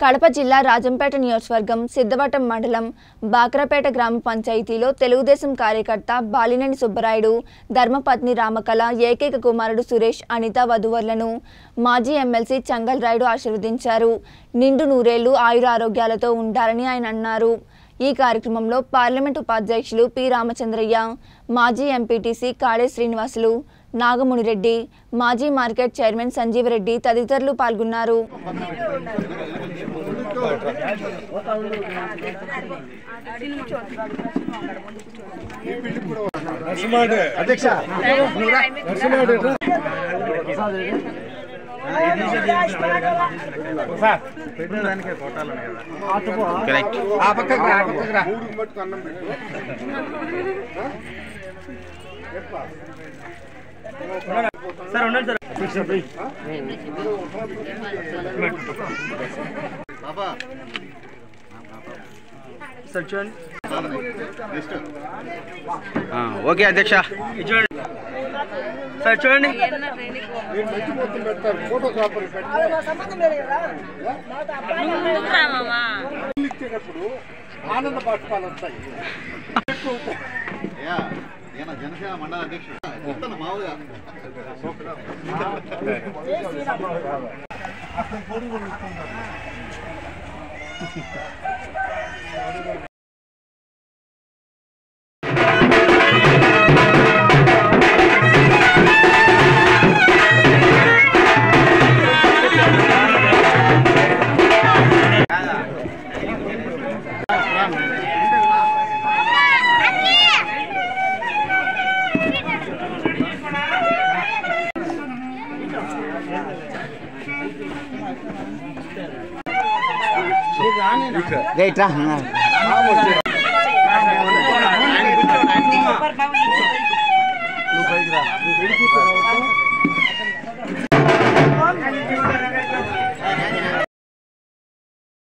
కడప జిల్లా రాజంపేట నియోజకవర్గం సిద్ధవటం మండలం బాక్రపేట గ్రామ పంచాయతీలో తెలుగుదేశం కార్యకర్త బాలినేని సుబ్బరాయుడు ధర్మపత్ని రామకళ ఏకైక కుమారుడు సురేష్ అనిత వధువర్లను మాజీ ఎమ్మెల్సీ చంగల్ రాయుడు ఆశీర్వదించారు నిండు నూరేళ్లు ఆయుర ఆరోగ్యాలతో ఉండాలని ఆయన అన్నారు ఈ కార్యక్రమంలో పార్లమెంట్ ఉపాధ్యక్షులు పి రామచంద్రయ్య మాజీ ఎంపీటీసీ కాళే శ్రీనివాసులు నాగమునిరెడ్డి మాజీ మార్కెట్ చైర్మన్ సంజీవరెడ్డి తదితరులు పాల్గొన్నారు అధ్యక్ష ఆ పక్కకి రా, ఆ పక్కకి రా. ఆ, ఓకే అధ్యక్ష సార్ చూడండి మీరు మంచి మొత్తం పెడతారు ఫోటో కాపర్ పెట్టి ఇల్లు ఇచ్చేటప్పుడు ఆనంద బాష్పాలు వస్తాయి అయ్యా, నేను జనసేన మండల అధ్యక్షుడు చెప్తాను మామూలుగా నువ్వు పైకి రా. నువ్వు వెళ్ళి కూర్చో.